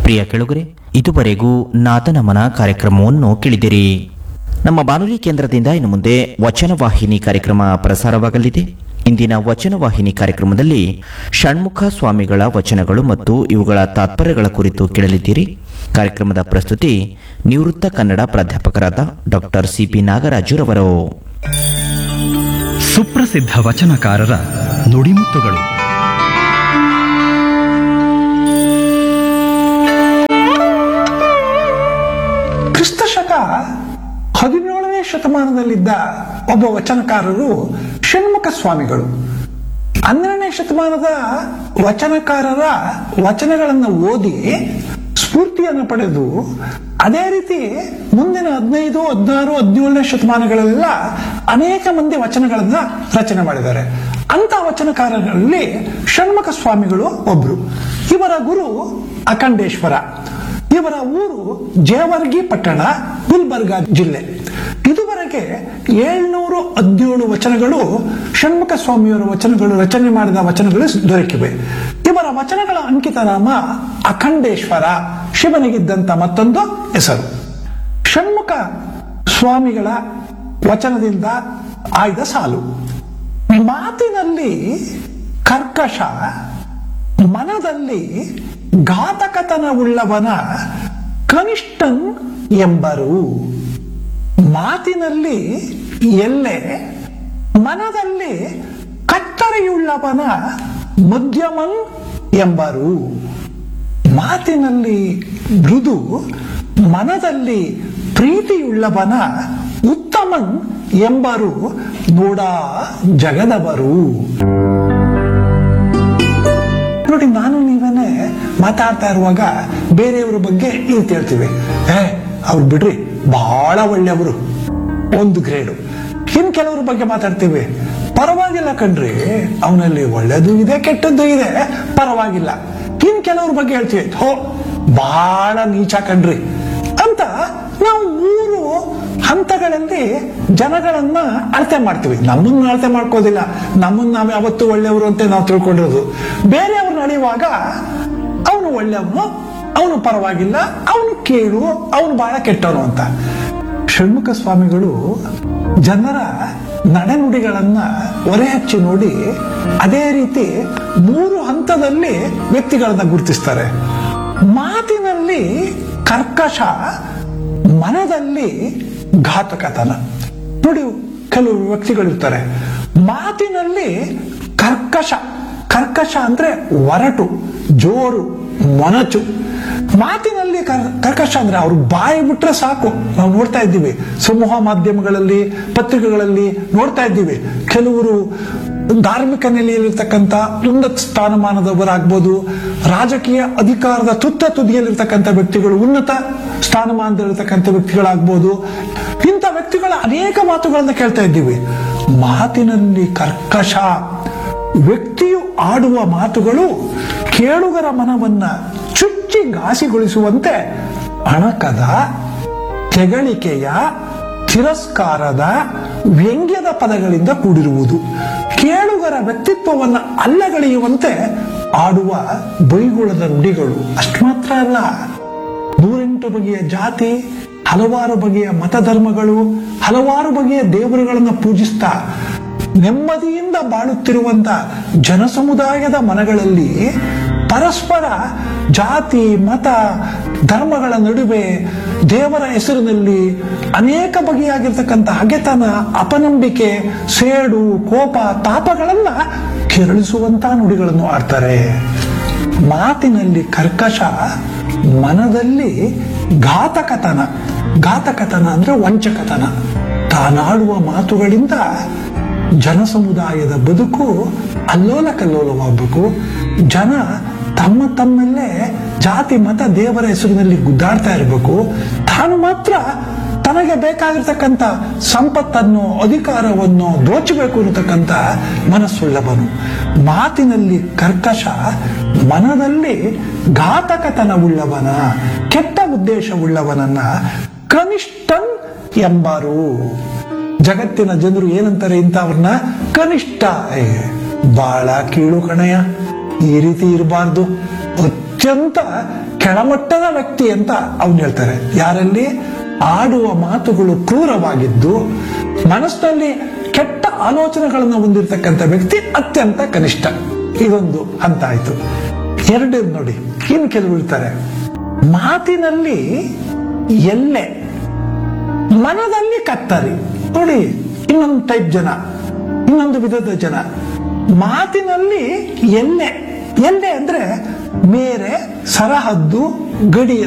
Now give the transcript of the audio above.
ಪ್ರಿಯ ಕೆಳುಗರೆ ಇದುವರೆಗೂ ನಾದನಮನ ಕಾರ್ಯಕ್ರಮವನ್ನು ಕೇಳಿದಿರಿ ನಮ್ಮ ಬಾನುಲಿ ಕೇಂದ್ರದಿಂದ ಇನ್ನು ಮುಂದೆ ವಚನ ವಾಹಿನಿ ಕಾರ್ಯಕ್ರಮ ಪ್ರಸಾರವಾಗಲಿದೆ ಇಂದಿನ ವಚನ ವಾಹಿನಿ ಕಾರ್ಯಕ್ರಮದಲ್ಲಿ ಷಣ್ಮುಖ ಸ್ವಾಮಿಗಳ ವಚನಗಳು ಮತ್ತು ಇವುಗಳ ತಾತ್ಪರ್ಯಗಳ ಕುರಿತು ಕೇಳಲಿದ್ದೀರಿ ಕಾರ್ಯಕ್ರಮದ ಪ್ರಸ್ತುತಿ ನಿವೃತ್ತ ಕನ್ನಡ ಪ್ರಾಧ್ಯಾಪಕರಾದ ಡಾಕ್ಟರ್ ಸಿಪಿ ನಾಗರಾಜುರವರು ಸುಪ್ರಸಿದ್ಧ ವಚನಕಾರರ ನುಡಿಮುತ್ತುಗಳು ಕ್ರಿಸ್ತ ಶಕ ಹದಿನೇಳನೇ ಶತಮಾನದಲ್ಲಿದ್ದ ಒಬ್ಬ ವಚನಕಾರರು ಷಣ್ಮುಖ ಸ್ವಾಮಿಗಳು ಹನ್ನೆರಡನೇ ಶತಮಾನದ ವಚನಕಾರರ ವಚನಗಳನ್ನು ಓದಿ ಸ್ಫೂರ್ತಿಯನ್ನು ಪಡೆದು ಅದೇ ರೀತಿ ಮುಂದಿನ ಹದಿನೈದು ಹದಿನಾರು ಹದಿನೇಳನೇ ಶತಮಾನಗಳೆಲ್ಲ ಅನೇಕ ಮಂದಿ ವಚನಗಳನ್ನ ರಚನೆ ಮಾಡಿದ್ದಾರೆ ಅಂತ ವಚನಕಾರರಲ್ಲಿ ಷಣ್ಮುಖ ಸ್ವಾಮಿಗಳು ಒಬ್ರು ಇವರ ಗುರು ಅಖಂಡೇಶ್ವರ ಇವರ ಊರು ಜೇವರ್ಗಿ ಪಟ್ಟಣ ಗುಲ್ಬರ್ಗಾ ಜಿಲ್ಲೆ ಇದುವರೆಗೆ ಏಳ್ನೂರು ಹದಿನೇಳು ವಚನಗಳು ಷಣ್ಮುಖ ಸ್ವಾಮಿಯವರ ವಚನಗಳು ರಚನೆ ಮಾಡಿದ ವಚನಗಳು ದೊರಕಿವೆ ಇವರ ವಚನಗಳ ಅಂಕಿತ ನಾಮ ಅಖಂಡೇಶ್ವರ ಶಿವನಿಗಿದ್ದಂತ ಮತ್ತೊಂದು ಹೆಸರು ಷಣ್ಮುಖ ಸ್ವಾಮಿಗಳ ವಚನದಿಂದ ಆಯ್ದ ಸಾಲು ಮಾತಿನಲ್ಲಿ ಕರ್ಕಶ ಮನದಲ್ಲಿ ಘಾತಕತನವುಳ್ಳವನ ಕನಿಷ್ಠನ್ ಎಂಬರು ಮಾತಿನಲ್ಲಿ ಎಲ್ಲೆ ಮನದಲ್ಲಿ ಕತ್ತರೆಯುಳ್ಳವನ ಮಧ್ಯಮನ್ ಎಂಬರು ಮಾತಿನಲ್ಲಿ ಮೃದು ಮನದಲ್ಲಿ ಪ್ರೀತಿಯುಳ್ಳವನ ಉತ್ತಮನ್ ಎಂಬರು ನೋಡ ಜಗದವರು ನೋಡಿ ನಾನು ನೀವೇನೆ ಮಾತಾಡ್ತಾ ಇರುವಾಗ ಬೇರೆಯವ್ರ ಬಗ್ಗೆ ಇದು ಹೇಳ್ತೀವಿ ಏ ಅವ್ರು ಬಿಡ್ರಿ ಬಹಳ ಒಳ್ಳೆಯವರು ಒಂದು ಗ್ರೇಡು ಇನ್ ಕೆಲವ್ರ ಬಗ್ಗೆ ಮಾತಾಡ್ತೀವಿ ಪರವಾಗಿಲ್ಲ ಕಣ್ರಿ ಅವನಲ್ಲಿ ಒಳ್ಳೇದು ಇದೆ ಕೆಟ್ಟದ್ದು ಇದೆ ಪರವಾಗಿಲ್ಲ ಇನ್ ಕೆಲವ್ರ ಬಗ್ಗೆ ಹೇಳ್ತೀವಿ ಹೋ ಬಹಳ ನೀಚ ಕಣ್ರಿ ಅಂತ ನಾವು ಮೂರು ಹಂತಗಳಲ್ಲಿ ಜನಗಳನ್ನ ಅಳತೆ ಮಾಡ್ತೀವಿ ನಮ್ಮನ್ನ ಅಳತೆ ಮಾಡ್ಕೋದಿಲ್ಲ ನಮ್ಮನ್ನ ನಾವು ಯಾವತ್ತೂ ಒಳ್ಳೆಯವರು ಅಂತ ನಾವು ತಿಳ್ಕೊಂಡಿರೋದು ಬೇರೆಯವ್ರನ್ನ ಅಳಿಯುವಾಗ ಅವನು ಒಳ್ಳೆಯವನು ಅವನು ಪರವಾಗಿಲ್ಲ ಅವನು ಕೇಳು ಅವನು ಬಹಳ ಕೆಟ್ಟವನು ಅಂತ ಷಣ್ಮುಖ ಸ್ವಾಮಿಗಳು ಜನರ ನಡೆನುಡಿಗಳನ್ನ ಒರೆ ಹಚ್ಚಿ ನೋಡಿ ಅದೇ ರೀತಿ ಮೂರು ಹಂತದಲ್ಲಿ ವ್ಯಕ್ತಿಗಳನ್ನ ಗುರುತಿಸ್ತಾರೆ ಮಾತಿನಲ್ಲಿ ಕರ್ಕಶ ಮನದಲ್ಲಿ ಘಾತಕತನ ನೋಡಿ ಕೆಲವು ವ್ಯಕ್ತಿಗಳಿರ್ತಾರೆ ಮಾತಿನಲ್ಲಿ ಕರ್ಕಶ ಕರ್ಕಶ ಅಂದ್ರೆ ಒರಟು ಜೋರು ಮೊನಚು ಮಾತಿನಲ್ಲಿ ಕರ್- ಕರ್ಕಶ ಅಂದ್ರೆ ಅವ್ರು ಬಾಯಿ ಬಿಟ್ರೆ ಸಾಕು ನಾವು ನೋಡ್ತಾ ಇದ್ದೀವಿ ಸಮೂಹ ಮಾಧ್ಯಮಗಳಲ್ಲಿ ಪತ್ರಿಕೆಗಳಲ್ಲಿ ನೋಡ್ತಾ ಇದ್ದೀವಿ ಕೆಲವರು ಧಾರ್ಮಿಕ ನೆಲೆಯಲ್ಲಿರ್ತಕ್ಕಂಥ ಉನ್ನತ ಸ್ಥಾನಮಾನದವರಾಗ್ಬೋದು ರಾಜಕೀಯ ಅಧಿಕಾರದ ತುತ್ತ ತುದಿಯಲ್ಲಿರ್ತಕ್ಕಂಥ ವ್ಯಕ್ತಿಗಳು ಉನ್ನತ ಸ್ಥಾನಮಾನದಲ್ಲಿರ್ತಕ್ಕಂಥ ವ್ಯಕ್ತಿಗಳಾಗ್ಬೋದು ಇಂಥ ವ್ಯಕ್ತಿಗಳ ಅನೇಕ ಮಾತುಗಳನ್ನ ಕೇಳ್ತಾ ಇದ್ದೀವಿ ಮಾತಿನಲ್ಲಿ ಕರ್ಕಶ ವ್ಯಕ್ತಿಯು ಆಡುವ ಮಾತುಗಳು ಕೇಳುಗರ ಮನವನ್ನ ಚುಚ್ಚಿ ಘಾಸಿಗೊಳಿಸುವಂತೆ ಅಣಕದ ತೆಗಳಿಕೆಯ ತಿರಸ್ಕಾರದ ವ್ಯಂಗ್ಯದ ಪದಗಳಿಂದ ಕೂಡಿರುವುದು ಕೇಳುಗರ ವ್ಯಕ್ತಿತ್ವವನ್ನು ಅಲ್ಲಗಳೆಯುವಂತೆ ಆಡುವ ಬೈಗುಳದ ನುಡಿಗಳು ಅಷ್ಟು ಮಾತ್ರ ಅಲ್ಲ ನೂರೆಂಟು ಬಗೆಯ ಜಾತಿ ಹಲವಾರು ಬಗೆಯ ಮತಧರ್ಮಗಳು ಹಲವಾರು ಬಗೆಯ ದೇವರುಗಳನ್ನು ಪೂಜಿಸ್ತಾ ನೆಮ್ಮದಿಯಿಂದ ಬಾಳುತ್ತಿರುವಂತ ಜನಸಮುದಾಯದ ಮನಗಳಲ್ಲಿ ಪರಸ್ಪರ ಜಾತಿ ಮತ ಧರ್ಮಗಳ ನಡುವೆ ದೇವರ ಹೆಸರಿನಲ್ಲಿ ಅನೇಕ ಬಗೆಯಾಗಿರ್ತಕ್ಕಂಥ ಹಗೆತನ ಅಪನಂಬಿಕೆ ಸೇಡು ಕೋಪ ತಾಪಗಳನ್ನ ಕೆರಳಿಸುವಂತ ನುಡಿಗಳನ್ನು ಆಡ್ತಾರೆ ಮಾತಿನಲ್ಲಿ ಕರ್ಕಶ ಮನದಲ್ಲಿ ಘಾತಕತನ ಘಾತಕತನ ಅಂದ್ರೆ ವಂಚಕತನ ತಾನಾಡುವ ಮಾತುಗಳಿಂದ ಜನಸಮುದಾಯದ ಬದುಕು ಅಲ್ಲೋಲ ಕಲ್ಲೋಲವಾಗಬೇಕು ಜನ ತಮ್ಮ ತಮ್ಮಲ್ಲೇ ಜಾತಿ ಮತ ದೇವರ ಹೆಸರಿನಲ್ಲಿ ಗುದ್ದಾಡ್ತಾ ಇರಬೇಕು ತಾನು ಮಾತ್ರ ತನಗೆ ಬೇಕಾಗಿರ್ತಕ್ಕಂಥ ಸಂಪತ್ತನ್ನು ಅಧಿಕಾರವನ್ನು ದೋಚಬೇಕು ಅನ್ನತಕ್ಕಂಥ ಮನಸ್ಸುಳ್ಳವನು ಮಾತಿನಲ್ಲಿ ಕರ್ಕಶ ಮನದಲ್ಲಿ ಘಾತಕತನವುಳ್ಳವನ ಕೆಟ್ಟ ಉದ್ದೇಶವುಳ್ಳವನನ್ನ ಕನಿಷ್ಠನ್ ಎಂಬರು ಜಗತ್ತಿನ ಜನರು ಏನಂತಾರೆ ಇಂಥವ್ರನ್ನ ಕನಿಷ್ಠ ಏ, ಬಹಳ ಕೀಳು ಕಣಯ್ಯ ಈ ರೀತಿ ಇರಬಾರ್ದು ಅತ್ಯಂತ ಕೆಳಮಟ್ಟದ ವ್ಯಕ್ತಿ ಅಂತ ಅವನು ಹೇಳ್ತಾರೆ ಯಾರಲ್ಲಿ ಆಡುವ ಮಾತುಗಳು ಕ್ರೂರವಾಗಿದ್ದು ಮನಸ್ಸಿನಲ್ಲಿ ಕೆಟ್ಟ ಆಲೋಚನೆಗಳನ್ನು ಹೊಂದಿರತಕ್ಕಂಥ ವ್ಯಕ್ತಿ ಅತ್ಯಂತ ಕನಿಷ್ಠ ಇದೊಂದು ಹಂತ ಆಯ್ತು ಎರಡೇದು ನೋಡಿ ಇನ್ನು ಕೆಲವರು ಇರ್ತಾರೆ ಮಾತಿನಲ್ಲಿ ಎಲ್ಲೆ ಮನದಲ್ಲಿ ಕತ್ತರಿ ನೋಡಿ ಇನ್ನೊಂದು ಟೈಪ್ ಜನ ಇನ್ನೊಂದು ವಿಧದ ಜನ ಮಾತಿನಲ್ಲಿ ಎಲ್ಲೆ ಎಲ್ಲೆ ಅಂದ್ರೆ ಮೇರೆ ಸರಹದ್ದು ಗಡಿ